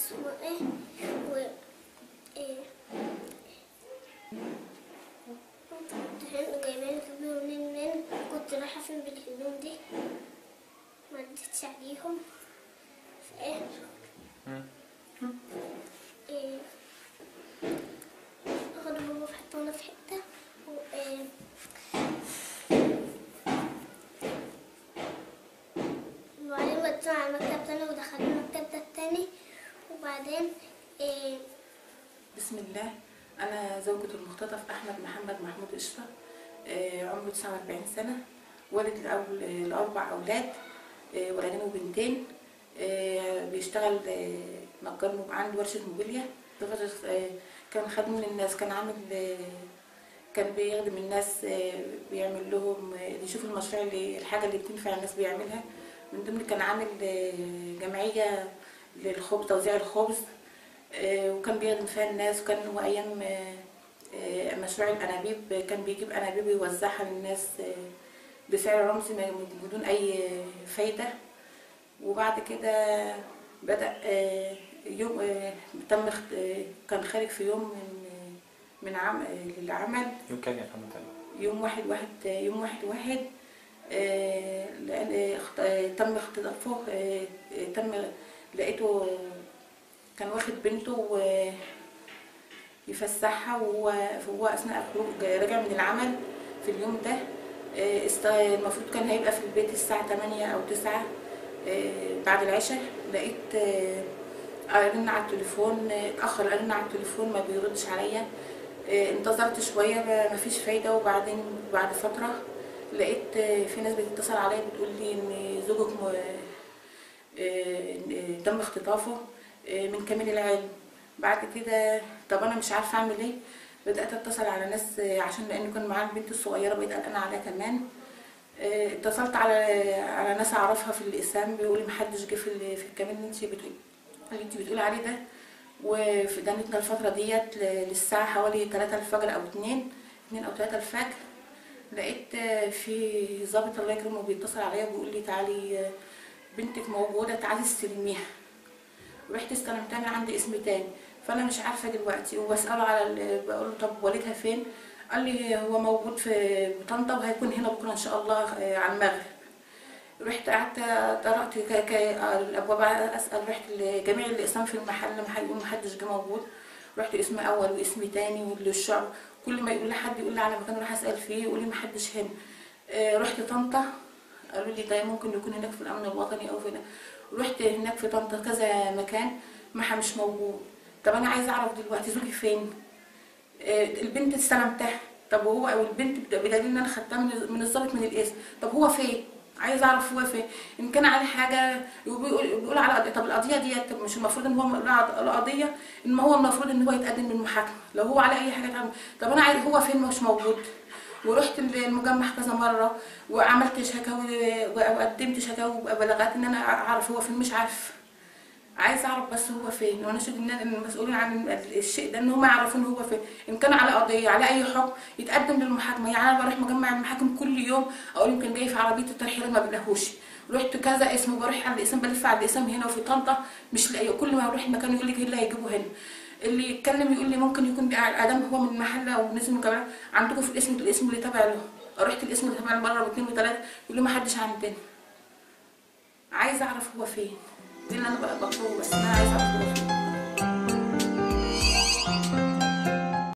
اسمه ايه و ايه كنت حلو جايبين الهدوم منين منين كنت رايحة فين بالهدوم دي ما اديتش عليهم فايه ايه اخدوا بابا في حتة وانا في حتة وايه وبعدين ودينا على المكتب تاني ودخلنا المكتب ده التاني وبعدين ايه بسم الله أنا زوجة المختطف أحمد محمد محمود إشرف آه، عمره 49 سنة والد الأول لأربع أولاد آه، ولدين وبنتين آه، بيشتغل آه، نجار موب- عنده ورشة موبيليا بغرز- آه، كان خادم من الناس كان عامل آه، كان بيخدم الناس آه، بيعمل لهم آه، يشوف المشروع اللي الحاجة اللي بتنفع الناس بيعملها من ضمن كان عامل آه، جمعية للخبز توزيع الخبز آه، وكان بيخدم فيها الناس وكان هو ايام آه، آه، مشروع الانابيب آه، كان بيجيب انابيب ويوزعها للناس آه، بسعر رمزي ما- بدون اي فايده وبعد كده بدا آه، يوم آه، تم اخت- آه، كان خارج في يوم من آه، من عم آه، للعمل يوم كام يا محمد علي؟ يوم واحد واحد يوم واحد واحد آه، لأن آه، اخت- آه، تم اختطافه آه، آه، تم لقيته آه، كان واخد بنته و- يفسحها وهو وهو اثناء الخروج راجع من العمل في اليوم ده آه، است- المفروض كان هيبقى في البيت الساعة 8 أو 9 آه، بعد العشاء لقيت آه، أرن على التليفون آه، اتأخر أرن على التليفون ما بيردش عليا آه، انتظرت شوية ما- مفيش فايدة وبعدين بعد فترة لقيت آه، في ناس بتتصل عليا بتقول لي إن زوجك م- آه، آه، تم اختطافه آه، من كامل العلم بعد كده طب انا مش عارفه اعمل ايه بدات اتصل على ناس آه، عشان لانه كان معايا البنت الصغيره بقيت قلقانه عليها كمان آه، اتصلت على على ناس اعرفها في الاسام بيقولوا محدش جه في ال- في الكمين اللي انت بتقولي اللي انت بتقولي عليه ده وفي دنتنا الفتره ديت ل- للساعه حوالي 3 الفجر او 2 2 او 3 الفجر لقيت آه، في ضابط الله يكرمه بيتصل عليا بيقول لي تعالي آه، بنتك موجوده تعالي استلميها رحت استلمتها من عند اسم تاني فانا مش عارفه دلوقتي وبساله على ال- بقول له طب والدها فين قال لي هو موجود في طنطا وهيكون هنا بكره ان شاء الله آه، على المغرب رحت قعدت طرقت ك- ك- الابواب اسال رحت لجميع الاقسام في المحل ما حد- ما حدش جه موجود رحت اسم اول واسم تاني وللشعب كل ما يقول لحد يقول لي على مكان اروح اسال فيه يقول لي ما حدش هنا آه، رحت طنطا قالوا لي ده ممكن يكون هناك في الامن الوطني او في رحت هناك في طنطا كذا مكان ما مش موجود طب انا عايزه اعرف دلوقتي زوجي فين آه، البنت استلمتها طب وهو او البنت بد- بدليل ان انا خدتها من من الضابط من الاسم طب هو فين عايز اعرف هو فين ان كان عليه حاجه بيقول بيقول على قضية. طب القضيه ديت طب مش المفروض ان هو له على القضيه ان هو المفروض ان هو يتقدم للمحاكمه لو هو على اي حاجه تعمل طب انا عايز هو فين مش موجود ورحت المجمع كذا مره وعملت شكاوي وقدمت شكاوي وبلاغات ان انا اعرف هو فين مش عارف عايز اعرف بس هو فين وانا شايف ان المسؤولين عن الشيء ده ان هم يعرفوا ان هو فين ان كان على قضيه على اي حكم يتقدم للمحاكمه يعني انا بروح مجمع المحاكم كل يوم اقول يمكن جاي في عربيه الترحيل ما بلاقوش رحت كذا اسم وبروح على الاسم بلف على الاسم هنا وفي طنطا مش لاقيه كل ما اروح مكان يقول لك ايه اللي هيجيبه هنا اللي يتكلم يقول لي ممكن يكون ادم هو من محل او نزل من كمان عندكم في الاسم الاسم اللي تابع له رحت الاسم اللي تابع له مره واثنين وثلاثه يقول لي ما حدش عندنا عايزه اعرف هو فين دي اللي انا بطلبه بس انا عايزه اعرف هو فين